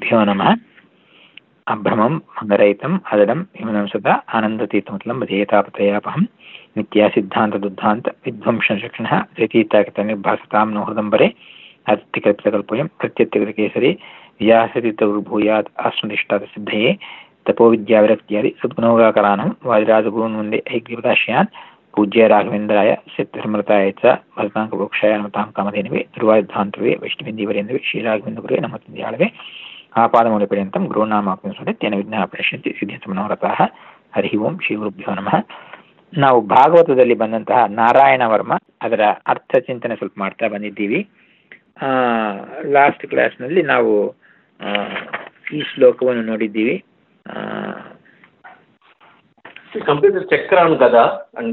श्रीगुरुभ्यो नमः अभ्रमं मङ्गरहितम् अदडं हिमनं सदा आनन्दतीतमतलं भजेतापतयापहं नित्यासिद्धान्तदुद्धान्त विध्वंसचक्षणः द्वैतीताकितनिर्भासतां नो हृदम्बरे अत्यकल्पितकल्पोऽयं प्रत्यत्यकृतकेसरी व्यासतीतगुरुभूयात् आस्मदिष्टातसिद्धये तपोविद्याविरक्त्यादि सद्गुणोगाकरानं वादिराजगुरून् वन्दे ऐग्रीवदाश्यान् पूज्य राघवेन्द्राय सिद्धसमृताय च भरताङ्कवृक्षाय नमतां कामधेनवे ಧ್ರುವಾಯುಧಾಂತವೇ ವೈಷ್ಣವೇಂದಿವರೇಂದ್ರವೇ ಶ್ರೀರಾಘವೇಂದ್ರಗುರೇ ನಮ್ಮ ತಂದೆಯಾಳವೆ ಆಪಾದಮೌಲ್ಯಪರ್ಯಂతం ಗುರುನಾಮಾಕ್ತಿನ ಸುಡೆ ತೇನ ವಿಜ್ಞಾನ ಪ್ರಶ್ಯಂತಿ ಸಿದ್ಧಿಸಮನೋರಥಃ ಹರಿ ಓಂ ಶ್ರೀ ಗುರುಭ್ಯೋ ನಮಃ ನಾವು ಭಾಗವತದಲ್ಲಿ ಬಂದಂತಹ ನಾರಾಯಣ ವರ್ಮ ಅದರ ಅರ್ಥ ಚಿಂತನೆ ಸ್ವಲ್ಪ ಮಾಡ್ತಾ ಬಂದಿದ್ದೀವಿ ಲಾಸ್ಟ್ ಕ್ಲಾಸ್ನಲ್ಲಿ ನಾವು ಈ ಶ್ಲೋಕವನ್ನು ನೋಡಿದ್ದೀವಿ ಕಂಪ್ಲೀಟ್ ಚಕ್ರ ಗದ ಅಂಡ್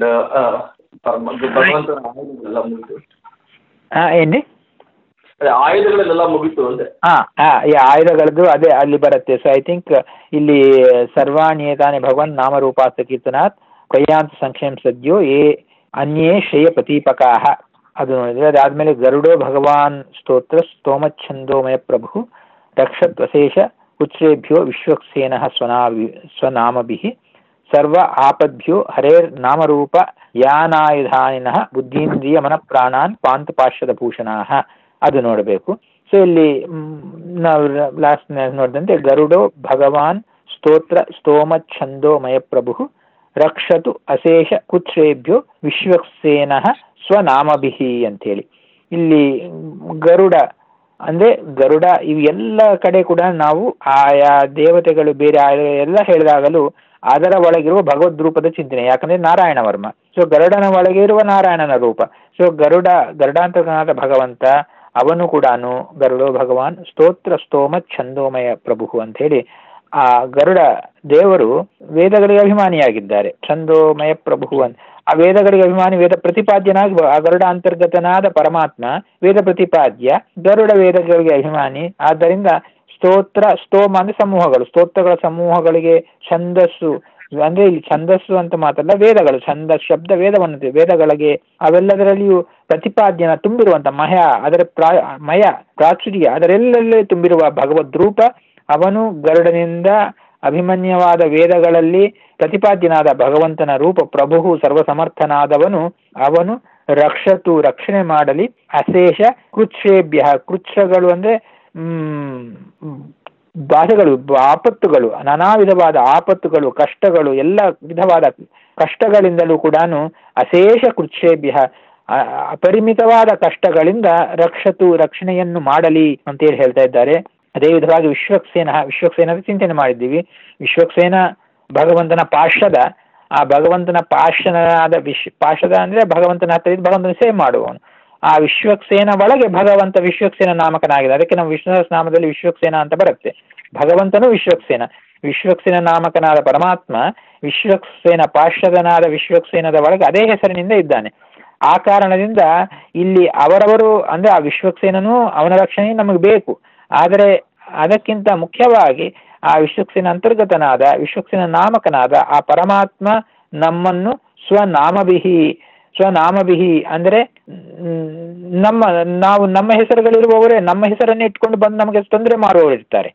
ಭಗವಂತನ ಆಯುಧಗಳೆಲ್ಲ ಮುಗಿತು ಏನ್ರಿ ಅದೇ ಆಯುಧಗಳೆಲ್ಲ ಮುಗಿತು ಅಂದೆ ಹಾ ಹಾ ಈ ಆಯುಧಗಳದ್ದು ಅದೇ ಅಲ್ಲಿ ಬರುತ್ತೆ ಸೊ ಐ ಥಿಂಕ್ ಇಲ್ಲಿ ಸರ್ವಾಣ್ಯೇತಾನಿ ಭಗವನ್ ನಾಮರೂಪಾಸ್ತ ಕೀರ್ತನಾತ್ ಕಯ್ಯಾಂತ ಸಂಕ್ಷೇಮ ಸದ್ಯೋ ಏ ಅನ್ಯೇ ಶ್ರೇಯ ಪ್ರತೀಪಕಾಹ ಅದು ನೋಡಿದ್ರೆ ಅದಾದ್ಮೇಲೆ ಗರುಡೋ ಭಗವಾನ್ ಸ್ತೋತ್ರ ಸ್ತೋಮಚ್ಛಂದೋಮಯ ಪ್ರಭು ರಕ್ಷತ್ವಶೇಷ ಕುಚ್ರೇಭ್ಯೋ ವಿಶ್ವಕ್ಸೇನ ಸ್ವನಾ ಸ್ವನಾಮಭಿ ಸರ್ವ ಆಪದ್ಭ್ಯೋ ಹರೇರ್ ನಾಮರೂಪ ಯಾನಾಯುಧಾನಿನಃ ಬುದ್ಧೀಂದ್ರಿಯ ಮನ ಪ್ರಾಣಾನ್ ಪಾಂತಪಾಶ್ಯದ ಭೂಷಣಾಹ ಅದು ನೋಡಬೇಕು ಸೊ ಇಲ್ಲಿ ನಾವು ಲಾಸ್ಟ್ ನೋಡಿದಂತೆ ಗರುಡೋ ಭಗವಾನ್ ಸ್ತೋತ್ರ ಸ್ತೋಮ ಛಂದೋಮಯ ಪ್ರಭು ರಕ್ಷತು ಅಶೇಷ ಕುಚ್ರೇಭ್ಯೋ ವಿಶ್ವಕ್ಸೇನ ಸ್ವನಾಮಭಿಹಿ ಅಂತೇಳಿ ಇಲ್ಲಿ ಗರುಡ ಅಂದ್ರೆ ಗರುಡ ಇವು ಎಲ್ಲ ಕಡೆ ಕೂಡ ನಾವು ಆಯಾ ದೇವತೆಗಳು ಬೇರೆ ಎಲ್ಲ ಹೇಳಿದಾಗಲೂ ಅದರ ಒಳಗಿರುವ ಭಗವದ್ ರೂಪದ ಚಿಂತನೆ ಯಾಕಂದ್ರೆ ನಾರಾಯಣ ವರ್ಮ ಸೊ ಗರುಡನ ಒಳಗೆ ಇರುವ ನಾರಾಯಣನ ರೂಪ ಸೊ ಗರುಡ ಗರುಡಾಂತಕನಾದ ಭಗವಂತ ಅವನು ಕೂಡ ಗರುಡೋ ಭಗವಾನ್ ಸ್ತೋತ್ರ ಸ್ತೋಮ ಛಂದೋಮಯ ಪ್ರಭು ಅಂತ ಹೇಳಿ ಆ ಗರುಡ ದೇವರು ವೇದಗಳಿಗೆ ಅಭಿಮಾನಿಯಾಗಿದ್ದಾರೆ ಛಂದೋಮಯ ಪ್ರಭು ಅಂತ ಆ ವೇದಗಳಿಗೆ ಅಭಿಮಾನಿ ವೇದ ಪ್ರತಿಪಾದ್ಯನಾಗಿ ಆ ಗರುಡ ಅಂತರ್ಗತನಾದ ಪರಮಾತ್ಮ ವೇದ ಪ್ರತಿಪಾದ್ಯ ಗರುಡ ವೇದಗಳಿಗೆ ಅಭಿಮಾನಿ ಆದ್ದರಿಂದ ಸ್ತೋತ್ರ ಸ್ತೋಮ ಅಂದ್ರೆ ಸಮೂಹಗಳು ಸ್ತೋತ್ರಗಳ ಸಮೂಹಗಳಿಗೆ ಛಂದಸ್ಸು ಅಂದ್ರೆ ಇಲ್ಲಿ ಛಂದಸ್ಸು ಅಂತ ಮಾತಲ್ಲ ವೇದಗಳು ಛಂದ ಶಬ್ದ ವೇದವನ್ನು ವೇದಗಳಿಗೆ ಅವೆಲ್ಲದರಲ್ಲಿಯೂ ಪ್ರತಿಪಾದ್ಯನ ತುಂಬಿರುವಂತ ಮಯ ಅದರ ಪ್ರಾ ಮಯ ಪ್ರಾಚುರ್ಯ ಅದರೆಲ್ಲಲ್ಲೇ ತುಂಬಿರುವ ಭಗವದ್ ರೂಪ ಅವನು ಗರುಡನಿಂದ ಅಭಿಮನ್ಯವಾದ ವೇದಗಳಲ್ಲಿ ಪ್ರತಿಪಾದ್ಯನಾದ ಭಗವಂತನ ರೂಪ ಪ್ರಭು ಸರ್ವಸಮರ್ಥನಾದವನು ಅವನು ರಕ್ಷತು ರಕ್ಷಣೆ ಮಾಡಲಿ ಅಶೇಷ ಕೃಚ್ಛೇಭ್ಯ ಕೃಚ್ಛಗಳು ಅಂದ್ರೆ ಹ್ಮ್ ಬಾಧೆಗಳು ಆಪತ್ತುಗಳು ನಾನಾ ವಿಧವಾದ ಆಪತ್ತುಗಳು ಕಷ್ಟಗಳು ಎಲ್ಲ ವಿಧವಾದ ಕಷ್ಟಗಳಿಂದಲೂ ಕೂಡ ಅಶೇಷ ಕೃಚ್ಛೇಭ್ಯ ಅಪರಿಮಿತವಾದ ಕಷ್ಟಗಳಿಂದ ರಕ್ಷತು ರಕ್ಷಣೆಯನ್ನು ಮಾಡಲಿ ಅಂತೇಳಿ ಹೇಳ್ತಾ ಇದ್ದಾರೆ ಅದೇ ವಿಧವಾಗಿ ವಿಶ್ವಕ್ಸೇನ ವಿಶ್ವಕ್ಸೇನ ಚಿಂತನೆ ಮಾಡಿದ್ದೀವಿ ವಿಶ್ವಕ್ಸೇನ ಭಗವಂತನ ಪಾರ್ಶ್ವದ ಆ ಭಗವಂತನ ಪಾರ್ಶ್ವನಾದ ವಿಶ್ ಪಾರ್ಶ್ವದ ಅಂದ್ರೆ ಭಗವಂತನ ಹತ್ರ ಇದ್ದು ಭಗವಂತನ ಸೇವೆ ಮಾಡುವವನು ಆ ವಿಶ್ವಕ್ಸೇನ ಒಳಗೆ ಭಗವಂತ ವಿಶ್ವಕ್ಸೇನ ನಾಮಕನಾಗಿದೆ ಅದಕ್ಕೆ ನಾವು ವಿಷ್ಣು ನಾಮದಲ್ಲಿ ವಿಶ್ವಕ್ಸೇನ ಅಂತ ಬರುತ್ತೆ ಭಗವಂತನು ವಿಶ್ವಕ್ಸೇನ ವಿಶ್ವಕ್ಸೇನ ನಾಮಕನಾದ ಪರಮಾತ್ಮ ವಿಶ್ವಕ್ಸೇನ ಪಾರ್ಶ್ವದನಾದ ವಿಶ್ವಕ್ಸೇನದ ಒಳಗೆ ಅದೇ ಹೆಸರಿನಿಂದ ಇದ್ದಾನೆ ಆ ಕಾರಣದಿಂದ ಇಲ್ಲಿ ಅವರವರು ಅಂದ್ರೆ ಆ ವಿಶ್ವಕ್ಸೇನನು ಅವನ ರಕ್ಷಣೆ ನಮಗೆ ಬೇಕು ಆದರೆ ಅದಕ್ಕಿಂತ ಮುಖ್ಯವಾಗಿ ಆ ವಿಶ್ವಕ್ಸೇನ ಅಂತರ್ಗತನಾದ ವಿಶ್ವಕ್ಸೇನ ನಾಮಕನಾದ ಆ ಪರಮಾತ್ಮ ನಮ್ಮನ್ನು ಸ್ವನಾಮಭಿಹಿ ಸ್ವನಾಮಭಿಹಿ ಅಂದ್ರೆ ನಮ್ಮ ನಾವು ನಮ್ಮ ಹೆಸರುಗಳಿರುವವರೇ ನಮ್ಮ ಹೆಸರನ್ನು ಇಟ್ಕೊಂಡು ಬಂದು ನಮಗೆ ತೊಂದರೆ ಮಾಡುವವರು ಇರ್ತಾರೆ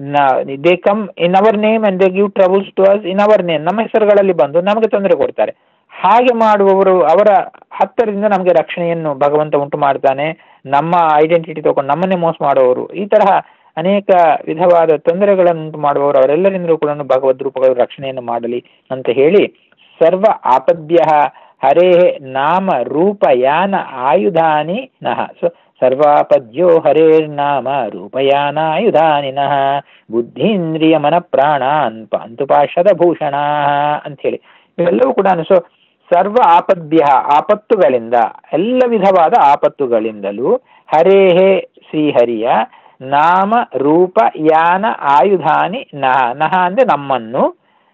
they come in our name and they give troubles to us in our name ನಮ್ಮ ಹೆಸರುಗಳಲ್ಲಿ ಬಂದು ನಮಗೆ ತೊಂದರೆ ಕೊಡ್ತಾರೆ ಹಾಗೆ ಮಾಡುವವರು ಅವರ ಹತ್ತರಿಂದ ನಮಗೆ ರಕ್ಷಣೆಯನ್ನು ಭಗವಂತ ಉಂಟು ಮಾಡ್ತಾನೆ ನಮ್ಮ ಐಡೆಂಟಿಟಿ ತಗೊಂಡು ನಮ್ಮನ್ನೇ ಮೋಸ ಮಾಡುವವರು ಈ ತರಹ ಅನೇಕ ವಿಧವಾದ ತೊಂದರೆಗಳನ್ನು ಉಂಟು ಮಾಡುವವರು ಅವರೆಲ್ಲರಿಂದಲೂ ಕೂಡ ಭಗವದ್ ರೂಪಗಳು ರಕ್ಷಣೆಯನ್ನು ಮಾಡಲಿ ಅಂತ ಹೇಳಿ ಸರ್ವ ಆಪದ್ಯ ಹರೇ ನಾಮ ರೂಪ ಯಾನ ಆಯುಧಾನಿ ನಃ ಸೊ ಸರ್ವಾಪದ್ಯೋ ಹರೇರ್ನಾಮ ರೂಪಯಾನಾಯುಧಾನಿನಃ ಬುದ್ಧೀಂದ್ರಿಯ ಮನ ಪ್ರಾಣಾನ್ ಪಾಂತುಪಾಶದ ಭೂಷಣ ಅಂಥೇಳಿ ಇವೆಲ್ಲವೂ ಕೂಡ ಸೊ ಸರ್ವ ಆಪದ್ಯ ಆಪತ್ತುಗಳಿಂದ ಎಲ್ಲ ವಿಧವಾದ ಆಪತ್ತುಗಳಿಂದಲೂ ಹರೇಹೇ ಶ್ರೀಹರಿಯ ನಾಮ ರೂಪ ಯಾನ ಆಯುಧಾನಿ ನಹ ನಹ ಅಂದ್ರೆ ನಮ್ಮನ್ನು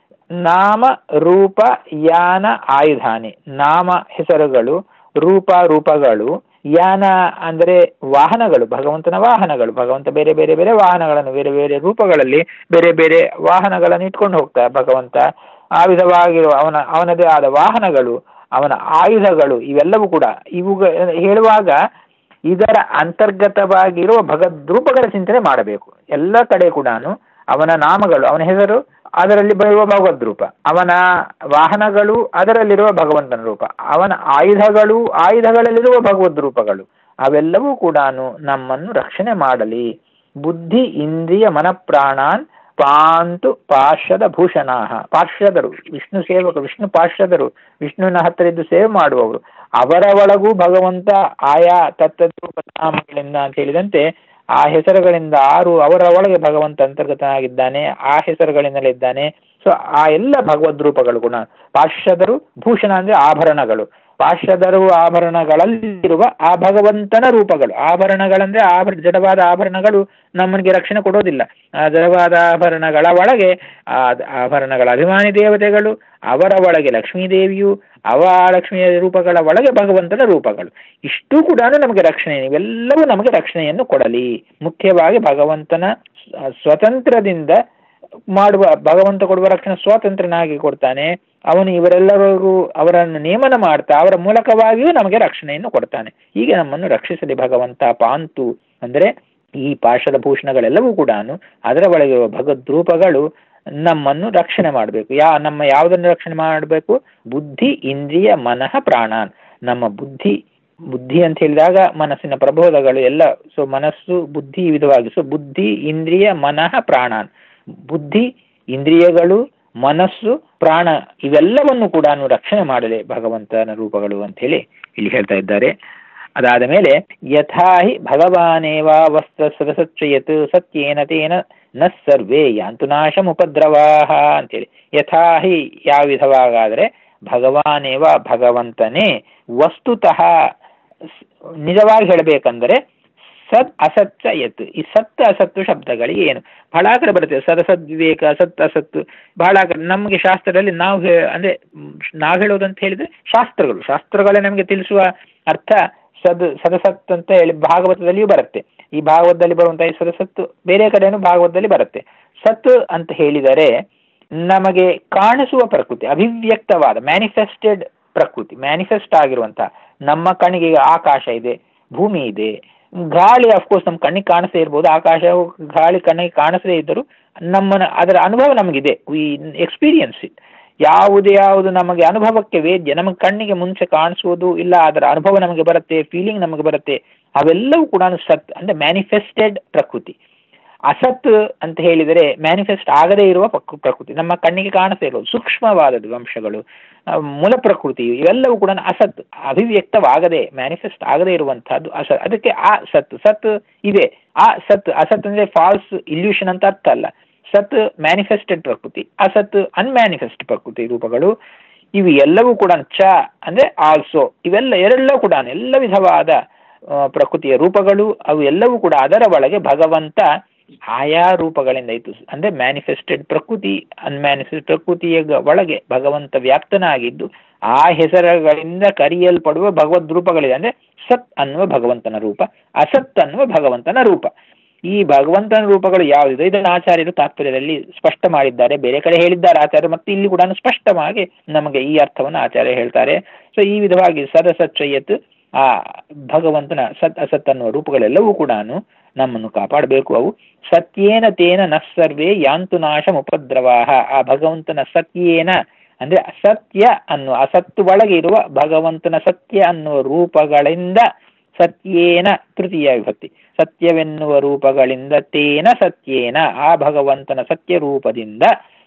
ನಾಮ ರೂಪ ಯಾನ ಆಯುಧಾನಿ ನಾಮ ಹೆಸರುಗಳು ರೂಪ ರೂಪಗಳು ಯಾನ ಅಂದರೆ ವಾಹನಗಳು ಭಗವಂತನ ವಾಹನಗಳು ಭಗವಂತ ಬೇರೆ ಬೇರೆ ಬೇರೆ ವಾಹನಗಳನ್ನು ಬೇರೆ ಬೇರೆ ರೂಪಗಳಲ್ಲಿ ಬೇರೆ ಬೇರೆ ವಾಹನಗಳನ್ನು ಇಟ್ಕೊಂಡು ಹೋಗ್ತಾರೆ ಭಗವಂತ ಆ ವಿಧವಾಗಿರುವ ಅವನ ಅವನದೇ ಆದ ವಾಹನಗಳು ಅವನ ಆಯುಧಗಳು ಇವೆಲ್ಲವೂ ಕೂಡ ಇವು ಹೇಳುವಾಗ ಇದರ ಅಂತರ್ಗತವಾಗಿರುವ ಭಗದ್ರೂಪಗಳ ಚಿಂತನೆ ಮಾಡಬೇಕು ಎಲ್ಲ ಕಡೆ ಕೂಡ ಅವನ ನಾಮಗಳು ಅವನ ಹೆಸರು ಅದರಲ್ಲಿ ಬರುವ ಭಗವದ್ರೂಪ ಅವನ ವಾಹನಗಳು ಅದರಲ್ಲಿರುವ ಭಗವಂತನ ರೂಪ ಅವನ ಆಯುಧಗಳು ಆಯುಧಗಳಲ್ಲಿರುವ ಭಗವದ್ ರೂಪಗಳು ಅವೆಲ್ಲವೂ ಕೂಡ ನಮ್ಮನ್ನು ರಕ್ಷಣೆ ಮಾಡಲಿ ಬುದ್ಧಿ ಇಂದ್ರಿಯ ಮನಪ್ರಾಣಾನ್ ಪಾಂತು ಪಾರ್ಶ್ವದ ಭೂಷಣಾಹ ಪಾರ್ಶ್ವದರು ವಿಷ್ಣು ಸೇವಕರು ವಿಷ್ಣು ಪಾರ್ಶ್ವದರು ವಿಷ್ಣುವಿನ ಹತ್ತಿರ ಇದ್ದು ಸೇವೆ ಮಾಡುವವರು ಅವರ ಒಳಗೂ ಭಗವಂತ ಆಯಾ ತತ್ವನಾಮಗಳಿಂದ ಅಂತ ಹೇಳಿದಂತೆ ಆ ಹೆಸರುಗಳಿಂದ ಆರು ಅವರ ಒಳಗೆ ಭಗವಂತ ಅಂತರ್ಗತನಾಗಿದ್ದಾನೆ ಆ ಹೆಸರುಗಳಿಂದಲೇ ಇದ್ದಾನೆ ಸೊ ಆ ಎಲ್ಲ ಭಗವದ್ ರೂಪಗಳು ಗುಣ ಪಾರ್ಶ್ವದರು ಭೂಷಣ ಅಂದ್ರೆ ಆಭರಣಗಳು ಪಾರ್ಶ್ವದರು ಆಭರಣಗಳಲ್ಲಿರುವ ಆ ಭಗವಂತನ ರೂಪಗಳು ಆಭರಣಗಳಂದ್ರೆ ಆಭರ ಜಡವಾದ ಆಭರಣಗಳು ನಮ್ಮನಿಗೆ ರಕ್ಷಣೆ ಕೊಡೋದಿಲ್ಲ ಆ ಜಡವಾದ ಆಭರಣಗಳ ಒಳಗೆ ಆ ಆಭರಣಗಳ ಅಭಿಮಾನಿ ದೇವತೆಗಳು ಅವರ ಒಳಗೆ ಲಕ್ಷ್ಮೀದೇವಿಯು ಅವ ಆ ಲಕ್ಷ್ಮಿಯ ರೂಪಗಳ ಒಳಗೆ ಭಗವಂತನ ರೂಪಗಳು ಇಷ್ಟು ಕೂಡ ನಮಗೆ ರಕ್ಷಣೆ ಇವೆಲ್ಲವೂ ನಮಗೆ ರಕ್ಷಣೆಯನ್ನು ಕೊಡಲಿ ಮುಖ್ಯವಾಗಿ ಭಗವಂತನ ಸ್ವತಂತ್ರದಿಂದ ಮಾಡುವ ಭಗವಂತ ಕೊಡುವ ರಕ್ಷಣೆ ಸ್ವಾತಂತ್ರ್ಯನಾಗಿ ಕೊಡ್ತಾನೆ ಅವನು ಇವರೆಲ್ಲರಿಗೂ ಅವರನ್ನು ನೇಮನ ಮಾಡ್ತಾ ಅವರ ಮೂಲಕವಾಗಿಯೂ ನಮಗೆ ರಕ್ಷಣೆಯನ್ನು ಕೊಡ್ತಾನೆ ಹೀಗೆ ನಮ್ಮನ್ನು ರಕ್ಷಿಸಲಿ ಭಗವಂತ ಪಾಂತು ಅಂದರೆ ಈ ಪಾರ್ಶ್ವದ ಭೂಷಣಗಳೆಲ್ಲವೂ ಕೂಡ ಅದರ ಒಳಗೆ ಭಗದ್ರೂಪಗಳು ನಮ್ಮನ್ನು ರಕ್ಷಣೆ ಮಾಡಬೇಕು ಯಾ ನಮ್ಮ ಯಾವುದನ್ನು ರಕ್ಷಣೆ ಮಾಡಬೇಕು ಬುದ್ಧಿ ಇಂದ್ರಿಯ ಮನಃ ಪ್ರಾಣಾನ್ ನಮ್ಮ ಬುದ್ಧಿ ಬುದ್ಧಿ ಅಂತ ಹೇಳಿದಾಗ ಮನಸ್ಸಿನ ಪ್ರಬೋಧಗಳು ಎಲ್ಲ ಸೊ ಮನಸ್ಸು ಬುದ್ಧಿ ವಿಧವಾಗಿ ಸೊ ಬುದ್ಧಿ ಇಂದ್ರಿಯ ಮನಃ ಪ್ರಾಣಾನ್ ಬುದ್ಧಿ ಇಂದ್ರಿಯಗಳು ಮನಸ್ಸು ಪ್ರಾಣ ಇವೆಲ್ಲವನ್ನು ಕೂಡ ರಕ್ಷಣೆ ಮಾಡಲಿ ಭಗವಂತನ ರೂಪಗಳು ಅಂತ ಹೇಳಿ ಇಲ್ಲಿ ಹೇಳ್ತಾ ಇದ್ದಾರೆ ಅದಾದ ಮೇಲೆ ಯಥಾಹಿ ಭಗವಾನೇವ ವಸ್ತ್ರ ಸದಸತ್ಯಯತ್ ಸತ್ಯೇನ ತೇನ ನ ಸರ್ವೇ ಯಾಂತು ನಾಶಮುಪದ್ರವಾಹ ಅಂತೇಳಿ ಯಥಾಹಿ ಯಾವ ವಿಧವಾಗಾದರೆ ಭಗವಾನೇವ ಭಗವಂತನೇ ವಸ್ತುತಃ ನಿಜವಾಗಿ ಹೇಳಬೇಕಂದರೆ ಸದ್ ಅಸತ್ಯ ಯತ್ ಈ ಸತ್ ಅಸತ್ತು ಶಬ್ದಗಳಿಗೆ ಏನು ಬಹಳ ಕಡೆ ಬರುತ್ತೆ ಸದಸದ್ ವಿವೇಕ ಸತ್ ಅಸತ್ತು ಬಹಳ ಕಡೆ ನಮಗೆ ಶಾಸ್ತ್ರದಲ್ಲಿ ನಾವು ಹೇ ಅಂದರೆ ನಾವು ಹೇಳೋದಂತ ಹೇಳಿದ್ರೆ ಶಾಸ್ತ್ರಗಳು ಶಾಸ್ತ್ರಗಳೇ ನಮಗೆ ತಿಳಿಸುವ ಅರ್ಥ ಸದ್ ಸದಸತ್ ಅಂತ ಹೇಳಿ ಭಾಗವತದಲ್ಲಿಯೂ ಬರುತ್ತೆ ಈ ಭಾಗವತದಲ್ಲಿ ಬರುವಂತಹ ಈ ಸದಸತ್ತು ಬೇರೆ ಕಡೆನೂ ಭಾಗವತದಲ್ಲಿ ಬರುತ್ತೆ ಸತ್ ಅಂತ ಹೇಳಿದರೆ ನಮಗೆ ಕಾಣಿಸುವ ಪ್ರಕೃತಿ ಅಭಿವ್ಯಕ್ತವಾದ ಮ್ಯಾನಿಫೆಸ್ಟೆಡ್ ಪ್ರಕೃತಿ ಮ್ಯಾನಿಫೆಸ್ಟ್ ಆಗಿರುವಂತಹ ನಮ್ಮ ಕಣ್ಣಿಗೆ ಆಕಾಶ ಇದೆ ಭೂಮಿ ಇದೆ ಗಾಳಿ ಅಫ್ಕೋರ್ಸ್ ನಮ್ಮ ಕಣ್ಣಿಗೆ ಕಾಣಿಸದೇ ಇರ್ಬೋದು ಆಕಾಶ ಗಾಳಿ ಕಣ್ಣಿಗೆ ಕಾಣಿಸದೇ ಇದ್ದರೂ ನಮ್ಮನ್ನ ಅದರ ಅನುಭವ ನಮಗಿದೆ ವಿ ಎಕ್ಸ್ಪೀರಿಯನ್ಸ್ ಇಟ್ ಯಾವುದು ಯಾವುದು ನಮಗೆ ಅನುಭವಕ್ಕೆ ವೇದ್ಯ ನಮಗೆ ಕಣ್ಣಿಗೆ ಮುಂಚೆ ಕಾಣಿಸುವುದು ಇಲ್ಲ ಅದರ ಅನುಭವ ನಮಗೆ ಬರುತ್ತೆ ಫೀಲಿಂಗ್ ನಮಗೆ ಬರುತ್ತೆ ಅವೆಲ್ಲವೂ ಕೂಡ ಸತ್ ಅಂದರೆ ಮ್ಯಾನಿಫೆಸ್ಟೆಡ್ ಪ್ರಕೃತಿ ಅಸತ್ ಅಂತ ಹೇಳಿದರೆ ಮ್ಯಾನಿಫೆಸ್ಟ್ ಆಗದೇ ಇರುವ ಪ್ರಕೃತಿ ನಮ್ಮ ಕಣ್ಣಿಗೆ ಕಾಣಿಸದೇ ಇರೋದು ಸೂಕ್ಷ್ಮವಾದದ್ದು ಅಂಶಗಳು ಮೂಲ ಪ್ರಕೃತಿ ಇವೆಲ್ಲವೂ ಕೂಡ ಅಸತ್ ಅಭಿವ್ಯಕ್ತವಾಗದೆ ಮ್ಯಾನಿಫೆಸ್ಟ್ ಆಗದೇ ಇರುವಂತಹದ್ದು ಅಸತ್ ಅದಕ್ಕೆ ಆ ಸತ್ ಸತ್ ಇದೆ ಆ ಸತ್ ಅಸತ್ ಅಂದ್ರೆ ಫಾಲ್ಸ್ ಇಲ್ಯೂಷನ್ ಅಂತ ಅರ್ಥ ಅಲ್ಲ ಸತ್ ಮ್ಯಾನಿಫೆಸ್ಟೆಡ್ ಪ್ರಕೃತಿ ಅಸತ್ ಅನ್ಮ್ಯಾನಿಫೆಸ್ಟ್ ಪ್ರಕೃತಿ ರೂಪಗಳು ಇವು ಎಲ್ಲವೂ ಕೂಡ ಚ ಅಂದ್ರೆ ಆಲ್ಸೋ ಇವೆಲ್ಲ ಎರಡೆಲ್ಲ ಕೂಡ ಎಲ್ಲ ವಿಧವಾದ ಪ್ರಕೃತಿಯ ರೂಪಗಳು ಅವು ಎಲ್ಲವೂ ಕೂಡ ಅದರ ಒಳಗೆ ಭಗವಂತ ಆಯಾ ರೂಪಗಳಿಂದ ಇತ್ತು ಅಂದ್ರೆ ಮ್ಯಾನಿಫೆಸ್ಟೆಡ್ ಪ್ರಕೃತಿ ಅನ್ಮ್ಯಾನಿಫೆಸ್ಟ್ ಪ್ರಕೃತಿಯ ಒಳಗೆ ಭಗವಂತ ವ್ಯಾಪ್ತನಾಗಿದ್ದು ಆ ಹೆಸರುಗಳಿಂದ ಕರೆಯಲ್ಪಡುವ ಭಗವದ್ ರೂಪಗಳಿದೆ ಅಂದ್ರೆ ಸತ್ ಅನ್ನುವ ಭಗವಂತನ ರೂಪ ಅಸತ್ ಅನ್ನುವ ಭಗವಂತನ ರೂಪ ಈ ಭಗವಂತನ ರೂಪಗಳು ಯಾವುದಿದೆ ಇದನ್ನು ಆಚಾರ್ಯರು ತಾತ್ಪರ್ಯದಲ್ಲಿ ಸ್ಪಷ್ಟ ಮಾಡಿದ್ದಾರೆ ಬೇರೆ ಕಡೆ ಹೇಳಿದ್ದಾರೆ ಆಚಾರ್ಯರು ಮತ್ತು ಇಲ್ಲಿ ಕೂಡ ಸ್ಪಷ್ಟವಾಗಿ ನಮಗೆ ಈ ಅರ್ಥವನ್ನು ಆಚಾರ್ಯ ಹೇಳ್ತಾರೆ ಸೊ ಈ ವಿಧವಾಗಿ ಸದಸಚ್ಚಯ್ಯತ್ ಆ ಭಗವಂತನ ಸತ್ ಅಸತ್ ಅನ್ನುವ ರೂಪಗಳೆಲ್ಲವೂ ಕೂಡ ನಮ್ಮನ್ನು ಕಾಪಾಡಬೇಕು ಅವು ಸತ್ಯೇನ ತೇನ ನ ಸರ್ವೇ ಯಾಂತು ನಾಶ ಉಪದ್ರವಾಹ ಆ ಭಗವಂತನ ಸತ್ಯೇನ ಅಂದ್ರೆ ಸತ್ಯ ಅನ್ನುವ ಅಸತ್ತು ಒಳಗೆ ಇರುವ ಭಗವಂತನ ಸತ್ಯ ಅನ್ನುವ ರೂಪಗಳಿಂದ ಸತ್ಯೇನ ತೃತೀಯ ವಿಭಕ್ತಿ ಸತ್ಯವೆನ್ನುವ ರೂಪಗಳಿಂದ ತೇನ ಸತ್ಯೇನ ಆ ಭಗವಂತನ ಸತ್ಯ ರೂಪದಿಂದ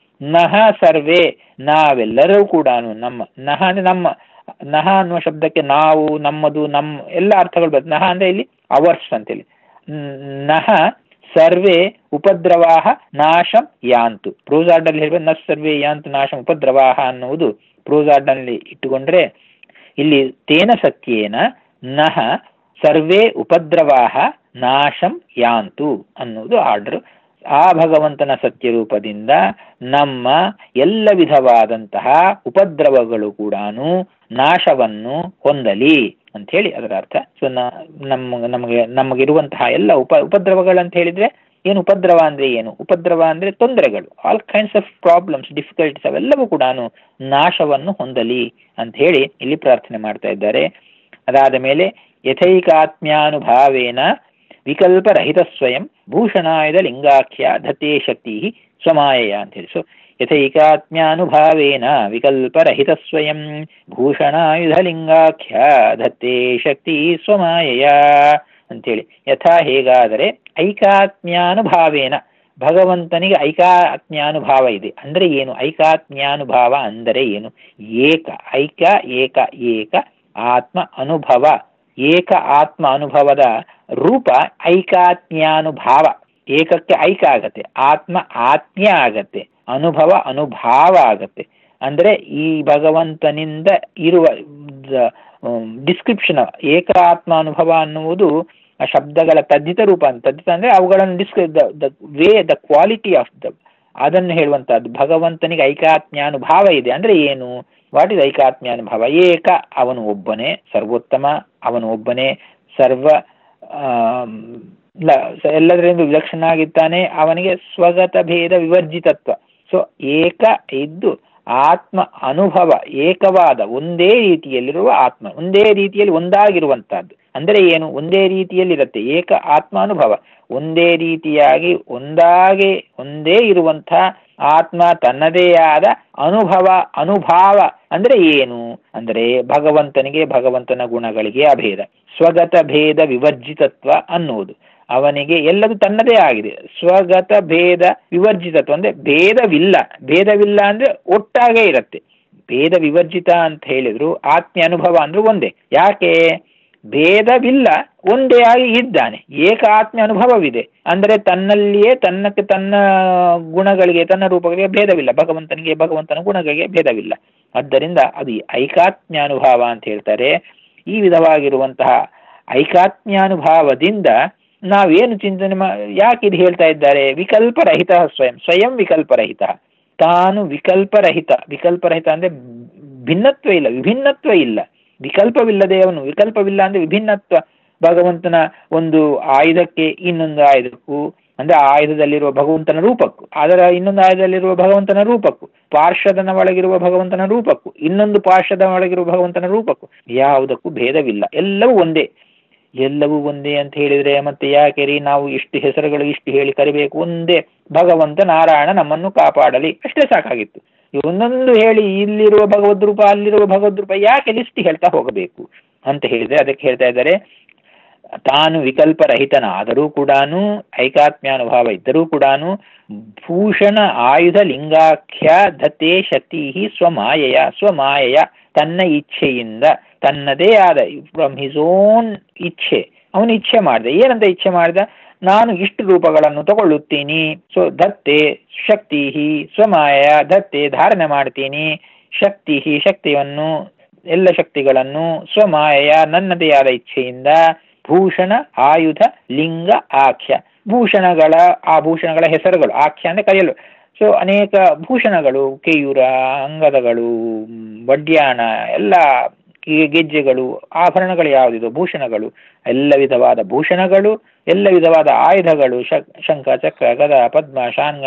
ನಹ ಸರ್ವೇ ನಾವೆಲ್ಲರೂ ಕೂಡ ನಮ್ಮ ನಹ ಅಂದ್ರೆ ನಮ್ಮ ನಹ ಅನ್ನುವ ಶಬ್ದಕ್ಕೆ ನಾವು ನಮ್ಮದು ನಮ್ಮ ಎಲ್ಲ ಅರ್ಥಗಳು ಬರ್ತದೆ ನಹ ಅಂದ್ರೆ ಇಲ್ಲಿ ಅವರ್ಸ್ ಅಂತೇಳಿ ನಹ ಸರ್ವೇ ಉಪದ್ರವಾಹ ನಾಶಂ ಯಾಂತು ಪ್ರೋಸಾರ್ಡಲ್ಲಿ ಹೇಳ್ಬೇಕು ನ ಸರ್ವೇ ಯಾಂತು ನಾಶಂ ಉಪದ್ರವಾಹ ಅನ್ನುವುದು ಪ್ರೋಸಾರ್ಡಲ್ಲಿ ಇಟ್ಟುಕೊಂಡ್ರೆ ಇಲ್ಲಿ ತೇನ ಸತ್ಯೇನ ನಹ ಸರ್ವೇ ಉಪದ್ರವಾಹ ನಾಶಂ ಯಾಂತು ಅನ್ನುವುದು ಆರ್ಡರ್ ಆ ಭಗವಂತನ ಸತ್ಯರೂಪದಿಂದ ನಮ್ಮ ಎಲ್ಲ ವಿಧವಾದಂತಹ ಉಪದ್ರವಗಳು ಕೂಡ ನಾಶವನ್ನು ಹೊಂದಲಿ ಅಂತ ಹೇಳಿ ಅದರ ಅರ್ಥ ಸೊ ನಮ್ಮ ನಮಗೆ ನಮಗಿರುವಂತಹ ಎಲ್ಲ ಉಪ ಉಪದ್ರವಗಳಂತ ಹೇಳಿದ್ರೆ ಏನು ಉಪದ್ರವ ಅಂದ್ರೆ ಏನು ಉಪದ್ರವ ಅಂದ್ರೆ ತೊಂದರೆಗಳು all kinds of problems difficulties ಅವೆಲ್ಲವೂ ಕೂಡ ನಾಶವನ್ನು ಹೊಂದಲಿ ಅಂತ ಹೇಳಿ ಇಲ್ಲಿ ಪ್ರಾರ್ಥನೆ ಮಾಡ್ತಾ ಇದ್ದಾರೆ ಅದಾದ ಮೇಲೆ ಯಥೈಕಾತ್ಮ್ಯಾನುಭಾವೇನ ವಿಕಲ್ಪರಹಿತ ಸ್ವಯಂ ಭೂಷಣಾಯುಧ ಲಿಂಗಾಖ್ಯ ಧತೆ ಶಕ್ತಿ ಸ್ವಮಾಯಯ ಅಂತ ಹೇಳಿ ಸೊ ಯಥೈಕಾತ್ಮ್ಯಾನುಭಾವೇನ ವಿಕಲ್ಪರಹಿತ ಸ್ವಯಂ ಭೂಷಣಾಯುಧ ಲಿಂಗಾಖ್ಯ ಧತ್ತೆ ಶಕ್ತಿ ಸ್ವಮಾಯಯ ಅಂತೇಳಿ ಯಥಾ ಹೇಗಾದರೆ ಐಕಾತ್ಮ್ಯಾನುಭಾವೇನ ಭಗವಂತನಿಗೆ ಐಕಾತ್ಮ್ಯಾನುಭಾವ ಇದೆ ಅಂದರೆ ಏನು ಐಕಾತ್ಮ್ಯಾನುಭಾವ ಅಂದರೆ ಏನು ಏಕ ಐಕ ಏಕ ಏಕ ಆತ್ಮ ಅನುಭವ ಏಕ ಆತ್ಮ ಅನುಭವದ ರೂಪ ಐಕಾತ್ಮ್ಯಾನುಭಾವ ಏಕಕ್ಕೆ ಐಕ ಆಗತ್ತೆ ಆತ್ಮ ಆತ್ಮ್ಯ ಆಗತ್ತೆ ಅನುಭವ ಅನುಭಾವ ಆಗತ್ತೆ ಅಂದರೆ ಈ ಭಗವಂತನಿಂದ ಇರುವ ಡಿಸ್ಕ್ರಿಪ್ಷನ್ ಏಕ ಆತ್ಮ ಅನುಭವ ಅನ್ನುವುದು ಆ ಶಬ್ದಗಳ ತದ್ದಿತ ರೂಪ ಅಂತ ತದ್ದಿತ ಅಂದರೆ ಅವುಗಳನ್ನು ಡಿಸ್ಕ್ರಿ the way the quality of the ಅದನ್ನು ಹೇಳುವಂಥದ್ದು ಭಗವಂತನಿಗೆ ಐಕಾತ್ಮ್ಯಾನುಭಾವ ಇದೆ ಅಂದರೆ ಏನು ವಾಟ್ ಇಸ್ ಐಕಾತ್ಮ್ಯಾನುಭಾವ ಏಕ ಅವನು ಒಬ್ಬನೇ ಸರ್ವೋತ್ತಮ ಅವನು ಒಬ್ಬನೇ ಸರ್ವ ಎಲ್ಲದರಿಂದ ವಿಲಕ್ಷಣ ಆಗಿದ್ದಾನೆ ಅವನಿಗೆ ಸ್ವಗತ ಭೇದ ವಿವರ್ಜಿತತ್ವ ಸೊ ಏಕ ಇದ್ದು ಆತ್ಮ ಅನುಭವ ಏಕವಾದ ಒಂದೇ ರೀತಿಯಲ್ಲಿರುವ ಆತ್ಮ ಒಂದೇ ರೀತಿಯಲ್ಲಿ ಒಂದಾಗಿರುವಂತಹದ್ದು ಅಂದರೆ ಏನು ಒಂದೇ ರೀತಿಯಲ್ಲಿರುತ್ತೆ ಏಕ ಆತ್ಮ ಅನುಭವ ಒಂದೇ ರೀತಿಯಾಗಿ ಒಂದಾಗಿ ಒಂದೇ ಇರುವಂತಹ ಆತ್ಮ ತನ್ನದೇ ಆದ ಅನುಭವ ಅನುಭಾವ ಅಂದರೆ ಏನು ಅಂದರೆ ಭಗವಂತನಿಗೆ ಭಗವಂತನ ಗುಣಗಳಿಗೆ ಅಭೇದ ಸ್ವಗತ ಭೇದ ವಿವರ್ಜಿತತ್ವ ಅನ್ನುವುದು ಅವನಿಗೆ ಎಲ್ಲದು ತನ್ನದೇ ಆಗಿದೆ ಸ್ವಗತ ಭೇದ ವಿವರ್ಜಿತತ್ವ ಅಂದ್ರೆ ಭೇದವಿಲ್ಲ ಭೇದವಿಲ್ಲ ಅಂದ್ರೆ ಒಟ್ಟಾಗೇ ಇರುತ್ತೆ ಭೇದ ವಿವರ್ಜಿತ ಅಂತ ಹೇಳಿದ್ರು ಆತ್ಮ ಅನುಭವ ಅಂದ್ರೆ ಒಂದೇ ಯಾಕೆ ಭೇದವಿಲ್ಲ ಒಂದೇ ಆಗಿ ಇದ್ದಾನೆ ಏಕ ಆತ್ಮ ಅನುಭವವಿದೆ ಅಂದರೆ ತನ್ನಲ್ಲಿಯೇ ತನ್ನಕ್ಕೆ ತನ್ನ ಗುಣಗಳಿಗೆ ತನ್ನ ರೂಪಗಳಿಗೆ ಭೇದವಿಲ್ಲ ಭಗವಂತನಿಗೆ ಭಗವಂತನ ಗುಣಗಳಿಗೆ ಭೇದವಿಲ್ಲ ಆದ್ದರಿಂದ ಅದು ಐಕಾತ್ಮ್ಯಾನುಭಾವ ಅಂತ ಹೇಳ್ತಾರೆ ಈ ವಿಧವಾಗಿರುವಂತಹ ಐಕಾತ್ಮ್ಯಾನುಭಾವದಿಂದ ನಾವೇನು ಚಿಂತನೆ ಮಾ ಯಾಕೆ ಇದು ಹೇಳ್ತಾ ಇದ್ದಾರೆ ವಿಕಲ್ಪರಹಿತ ಸ್ವಯಂ ಸ್ವಯಂ ವಿಕಲ್ಪರಹಿತ ತಾನು ವಿಕಲ್ಪರಹಿತ ವಿಕಲ್ಪರಹಿತ ಅಂದ್ರೆ ಭಿನ್ನತ್ವ ಇಲ್ಲ ವಿಭಿನ್ನತ್ವ ಇಲ್ಲ ವಿಕಲ್ಪವಿಲ್ಲದೆ ಅವನು ವಿಕಲ್ಪವಿಲ್ಲ ಅಂದ್ರೆ ವಿಭಿನ್ನತ್ವ ಭಗವಂತನ ಒಂದು ಆಯುಧಕ್ಕೆ ಇನ್ನೊಂದು ಆಯುಧಕ್ಕೂ ಅಂದ್ರೆ ಆಯುಧದಲ್ಲಿರುವ ಭಗವಂತನ ರೂಪಕ್ಕೂ ಅದರ ಇನ್ನೊಂದು ಆಯುಧದಲ್ಲಿರುವ ಭಗವಂತನ ರೂಪಕ್ಕೂ ಪಾರ್ಶ್ವದನ ಒಳಗಿರುವ ಭಗವಂತನ ರೂಪಕ್ಕೂ ಇನ್ನೊಂದು ಪಾರ್ಶ್ವದ ಒಳಗಿರುವ ಭಗವಂತನ ರೂಪಕ್ಕೂ ಯಾವುದಕ್ಕೂ ಭೇದವಿಲ್ಲ ಎಲ್ಲವೂ ಒಂದೇ ಎಲ್ಲವೂ ಒಂದೇ ಅಂತ ಹೇಳಿದ್ರೆ ಮತ್ತೆ ಯಾಕೆ ರೀ ನಾವು ಇಷ್ಟು ಹೆಸರುಗಳು ಇಷ್ಟು ಹೇಳಿ ಕರಿಬೇಕು ಒಂದೇ ಭಗವಂತ ನಾರಾಯಣ ನಮ್ಮನ್ನು ಕಾಪಾಡಲಿ ಅಷ್ಟೇ ಸಾಕಾಗಿತ್ತು ಒಂದೊಂದು ಹೇಳಿ ಇಲ್ಲಿರುವ ಭಗವದ್ ರೂಪ ಅಲ್ಲಿರುವ ಭಗವದ್ ರೂಪ ಯಾಕೆ ಲಿಸ್ಟ್ ಹೇಳ್ತಾ ಹೋಗಬೇಕು ಅಂತ ಹೇಳಿದ್ರೆ ಅದಕ್ಕೆ ಹೇಳ್ತಾ ಇದ್ದಾರೆ ತಾನು ವಿಕಲ್ಪರಹಿತನಾದರೂ ಕೂಡ ಐಕಾತ್ಮ್ಯಾನುಭಾವ ಇದ್ದರೂ ಕೂಡ ಭೂಷಣ ಆಯುಧ ಲಿಂಗಾಖ್ಯ ಧತೆ ಶಕ್ತಿ ಸ್ವಮಾಯಯ ಸ್ವಮಾಯಯ ತನ್ನ ಇಚ್ಛೆಯಿಂದ ತನ್ನದೇ ಆದ ಫ್ರಮ್ ಹಿಸ್ ಓನ್ ಇಚ್ಛೆ ಅವನು ಇಚ್ಛೆ ಮಾಡಿದ ಏನಂತ ಇಚ್ಛೆ ಮಾಡಿದ ನಾನು ಇಷ್ಟು ರೂಪಗಳನ್ನು ತಗೊಳ್ಳುತ್ತೀನಿ ಸೊ ದತ್ತೆ ಶಕ್ತಿ ಸ್ವಮಾಯ ದತ್ತೆ ಧಾರಣೆ ಮಾಡ್ತೀನಿ ಶಕ್ತಿ ಶಕ್ತಿಯನ್ನು ಎಲ್ಲ ಶಕ್ತಿಗಳನ್ನು ಸ್ವಮಾಯ ನನ್ನದೇ ಆದ ಇಚ್ಛೆಯಿಂದ ಭೂಷಣ ಆಯುಧ ಲಿಂಗ ಆಖ್ಯ ಭೂಷಣಗಳ ಆ ಭೂಷಣಗಳ ಹೆಸರುಗಳು ಆಖ್ಯ ಅಂದ್ರೆ ಕರೆಯಲು ಸೊ ಅನೇಕ ಭೂಷಣಗಳು ಕೇಯೂರ ಅಂಗದಗಳು ವಡ್ಯಾಣ ಎಲ್ಲ ಗೆಜ್ಜೆಗಳು ಆಭರಣಗಳು ಯಾವುದಿದು ಭೂಷಣಗಳು ಎಲ್ಲ ವಿಧವಾದ ಭೂಷಣಗಳು ಎಲ್ಲ ವಿಧವಾದ ಆಯುಧಗಳು ಶಂಖ ಚಕ್ರ ಗದ ಪದ್ಮ ಶಾಂಗ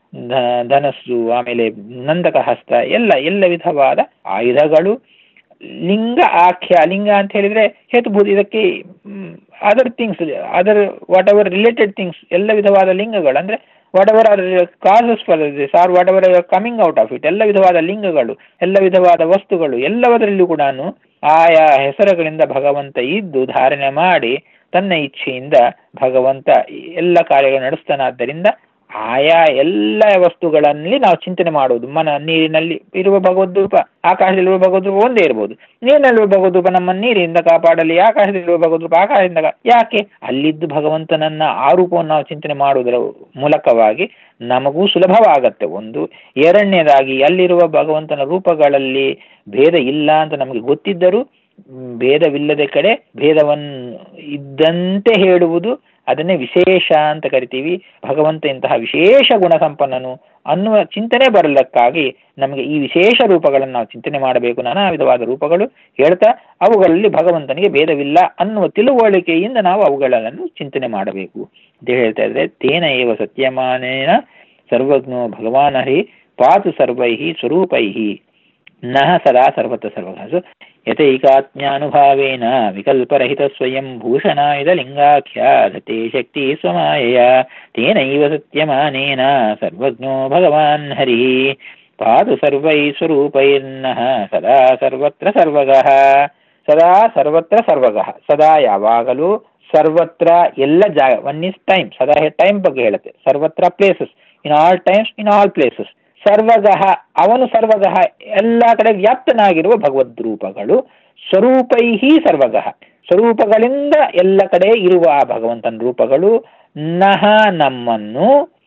ಧನಸ್ಸು ಆಮೇಲೆ ನಂದಕ ಹಸ್ತ ಎಲ್ಲ ಎಲ್ಲ ವಿಧವಾದ ಆಯುಧಗಳು ಲಿಂಗ ಆಖ್ಯ ಲಿಂಗ ಅಂತ ಹೇಳಿದ್ರೆ ಹೇತುಭೂತ ಇದಕ್ಕೆ other things other whatever related things ಎಲ್ಲ ವಿಧವಾದ ಲಿಂಗಗಳು ಅಂದ್ರೆ whatever are causes for this are whatever coming out of it ಎಲ್ಲ ವಿಧವಾದ ಲಿಂಗಗಳು ಎಲ್ಲ ವಿಧವಾದ ವಸ್ತುಗಳು ಎಲ್ಲದರಲ್ಲೂ ಕೂಡ ಆಯಾ ಹೆಸರುಗಳಿಂದ ಭಗವಂತ ಇದ್ದು ಧಾರಣೆ ಮಾಡಿ ತನ್ನ ಇಚ್ಛೆಯಿಂದ ಭಗವಂತ ಎಲ್ಲ ಕಾರ್ಯಗಳು ನಡೆಸ್ತಾನಾದ್ದರಿಂದ ಆಯಾ ಎಲ್ಲ ವಸ್ತುಗಳಲ್ಲಿ ನಾವು ಚಿಂತನೆ ಮಾಡುವುದು ಮನ ನೀರಿನಲ್ಲಿ ಇರುವ ಭಗವದ್ರೂಪ ಆಕಾಶದಲ್ಲಿರುವ ಭಗವದ್ರೂಪ ಒಂದೇ ಇರ್ಬೋದು ನೀರಿನಲ್ಲಿರುವ ಭಗವದ್ರೂಪ ನಮ್ಮ ನೀರಿನಿಂದ ಕಾಪಾಡಲಿ ಆಕಾಶದಲ್ಲಿರುವ ಭಗವದ್ರೂಪ ಆಕಾಶದಿಂದ ಯಾಕೆ ಅಲ್ಲಿದ್ದು ಭಗವಂತನನ್ನ ಆ ರೂಪವನ್ನು ನಾವು ಚಿಂತನೆ ಮಾಡುವುದರ ಮೂಲಕವಾಗಿ ನಮಗೂ ಸುಲಭವಾಗತ್ತೆ ಒಂದು ಎರಡನೇದಾಗಿ ಅಲ್ಲಿರುವ ಭಗವಂತನ ರೂಪಗಳಲ್ಲಿ ಭೇದ ಇಲ್ಲ ಅಂತ ನಮಗೆ ಗೊತ್ತಿದ್ದರೂ ಭೇದವಿಲ್ಲದ ಕಡೆ ಭೇದವನ್ನು ಇದ್ದಂತೆ ಹೇಳುವುದು ಅದನ್ನೇ ವಿಶೇಷ ಅಂತ ಕರಿತೀವಿ ಭಗವಂತ ಇಂತಹ ವಿಶೇಷ ಗುಣ ಸಂಪನ್ನನು ಅನ್ನುವ ಚಿಂತನೆ ಬರಲಕ್ಕಾಗಿ ನಮಗೆ ಈ ವಿಶೇಷ ರೂಪಗಳನ್ನು ನಾವು ಚಿಂತನೆ ಮಾಡಬೇಕು ನಾನಾ ವಿಧವಾದ ರೂಪಗಳು ಹೇಳ್ತಾ ಅವುಗಳಲ್ಲಿ ಭಗವಂತನಿಗೆ ಭೇದವಿಲ್ಲ ಅನ್ನುವ ತಿಳುವಳಿಕೆಯಿಂದ ನಾವು ಅವುಗಳನ್ನು ಚಿಂತನೆ ಮಾಡಬೇಕು ಅಂತ ಹೇಳ್ತಾ ಇದ್ರೆ ತೇನ ಏವ ಸತ್ಯಮಾನೇನ ಸರ್ವಜ್ಞೋ ಭಗವಾನ್ ಹರಿ ಪಾತು ಸರ್ವೈ ಸ್ವರೂಪೈ ನಹ ಸದಾ ಸರ್ವತ ಸರ್ವಗ ಸೊ ಯಥೈಕಾತ್ಮ್ಯಾನುಭಾವೇನ ವಿಕಲ್ಪರಹಿತ ಸ್ವಯಂ ಭೂಷಣಾಯುಧ ಲಿಂಗಾಖ್ಯಾದತೆ ಶಕ್ತಿ ಸ್ವಮಾಯಯ ತೇನೈವ ಸತ್ಯಮಾನೇನ ಸರ್ವಜ್ಞೋ ಭಗವಾನ್ ಹರಿ ಪಾದು ಸರ್ವೈ ಸ್ವರೂಪೈರ್ನಃ ಸದಾ ಸರ್ವತ್ರ ಸರ್ವಗಃ ಸದಾ ಸರ್ವತ್ರ ಸರ್ವಗಃ ಸದಾ ಯಾವಾಗಲೂ ಸರ್ವತ್ರ ಎಲ್ಲ ಜಾಗ ಒನ್ ಇಸ್ ಟೈಮ್ ಸದಾ ಟೈಮ್ ಬಗ್ಗೆ ಹೇಳುತ್ತೆ ಸರ್ವತ್ರ places in all times in all places ಸರ್ವಗಃ ಅವನು ಸರ್ವಗಃ ಎಲ್ಲ ಕಡೆ ವ್ಯಾಪ್ತನಾಗಿರುವ ಭಗವದ್ ರೂಪಗಳು ಸ್ವರೂಪೈಹಿ ಸರ್ವಗಃ ಸ್ವರೂಪಗಳಿಂದ ಎಲ್ಲ ಕಡೆ ಇರುವ ಆ ಭಗವಂತನ ರೂಪಗಳು ನಹ ನಮ್ಮನ್ನು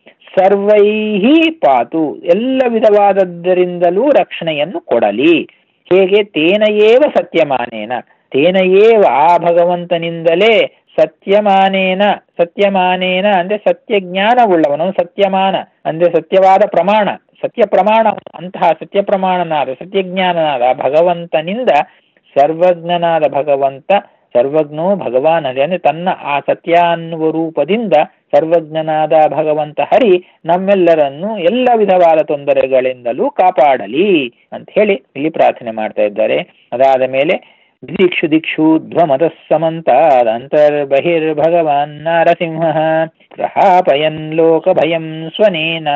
ಸರ್ವೈಹಿ ಪಾತು ಎಲ್ಲ ವಿಧವಾದದ್ದರಿಂದಲೂ ರಕ್ಷಣೆಯನ್ನು ಕೊಡಲಿ ಹೇಗೆ ತೇನಯೇವ ಸತ್ಯಮಾನೇನ ತೇನಯೇವ ಆ ಭಗವಂತನಿಂದಲೇ ಸತ್ಯಮಾನೇನ ಸತ್ಯಮಾನೇನ ಅಂದ್ರೆ ಸತ್ಯ ಜ್ಞಾನವುಳ್ಳವನು ಸತ್ಯಮಾನ ಅಂದ್ರೆ ಸತ್ಯವಾದ ಪ್ರಮಾಣ ಸತ್ಯ ಪ್ರಮಾಣ ಅಂತಹ ಸತ್ಯ ಪ್ರಮಾಣನಾದ ಸತ್ಯಜ್ಞಾನನಾದ ಭಗವಂತನಿಂದ ಸರ್ವಜ್ಞನಾದ ಭಗವಂತ ಸರ್ವಜ್ಞೋ ಭಗವಾನ್ ಹರಿ ಅಂದ್ರೆ ತನ್ನ ಆ ಸತ್ಯ ಅನ್ನುವ ರೂಪದಿಂದ ಸರ್ವಜ್ಞನಾದ ಭಗವಂತ ಹರಿ ನಮ್ಮೆಲ್ಲರನ್ನು ಎಲ್ಲ ವಿಧವಾದ ತೊಂದರೆಗಳಿಂದಲೂ ಕಾಪಾಡಲಿ ಅಂತ ಹೇಳಿ ಇಲ್ಲಿ ಪ್ರಾರ್ಥನೆ ಮಾಡ್ತಾ ಇದ್ದಾರೆ ಅದಾದ ಮೇಲೆ ದಿಕ್ಷು ದಿಕ್ಷು ಧ್ವಮತ ಸಮಂತಾದ ಅಂತರ್ಬಹಿರ್ಭಗವಾನ್ ನರಸಿಂಹ ಪ್ರಹಾಪಯನ್ ಲೋಕ ಭಯಂ ಸ್ವನೇನ